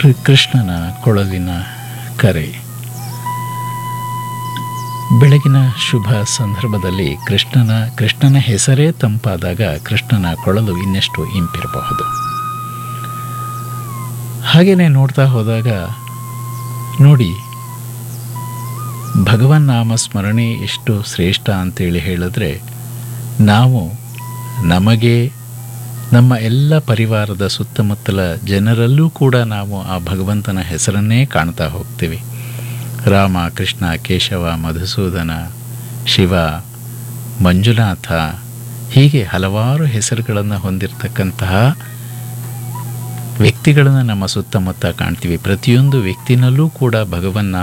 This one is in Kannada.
ಕೃ- ಕೃಷ್ಣನ ಕೊಳಲಿನ ಕರೆ ಬೆಳಗಿನ ಶುಭ ಸಂದರ್ಭದಲ್ಲಿ ಕೃಷ್ಣನ ಕೃಷ್ಣನ ಹೆಸರೇ ತಂಪಾದಾಗ ಕೃಷ್ಣನ ಕೊಳಲು ಇನ್ನೆಷ್ಟು ಇಂಪಿರಬಹುದು ಹಾಗೆಯೇ ನೋಡ್ತಾ ಹೋದಾಗ ನೋಡಿ ಭಗವನ್ ನಾಮ ಸ್ಮರಣೆ ಎಷ್ಟು ಶ್ರೇಷ್ಠ ಅಂತೇಳಿ ಹೇಳಿದ್ರೆ ನಾವು ನಮಗೆ ನಮ್ಮ ಎಲ್ಲ ಪರಿವಾರದ ಸುತ್ತಮುತ್ತಲ ಜನರಲ್ಲೂ ಕೂಡ ನಾವು ಆ ಭಗವಂತನ ಹೆಸರನ್ನೇ ಕಾಣ್ತಾ ಹೋಗ್ತೀವಿ ರಾಮ ಕೃಷ್ಣ ಕೇಶವ ಮಧುಸೂದನ ಶಿವ ಮಂಜುನಾಥ ಹೀಗೆ ಹಲವಾರು ಹೆಸರುಗಳನ್ನು ಹೊಂದಿರತಕ್ಕಂತಹ ವ್ಯಕ್ತಿಗಳನ್ನು ನಮ್ಮ ಸುತ್ತಮುತ್ತ ಕಾಣ್ತೀವಿ ಪ್ರತಿಯೊಂದು ವ್ಯಕ್ತಿನಲ್ಲೂ ಕೂಡ ಭಗವನ್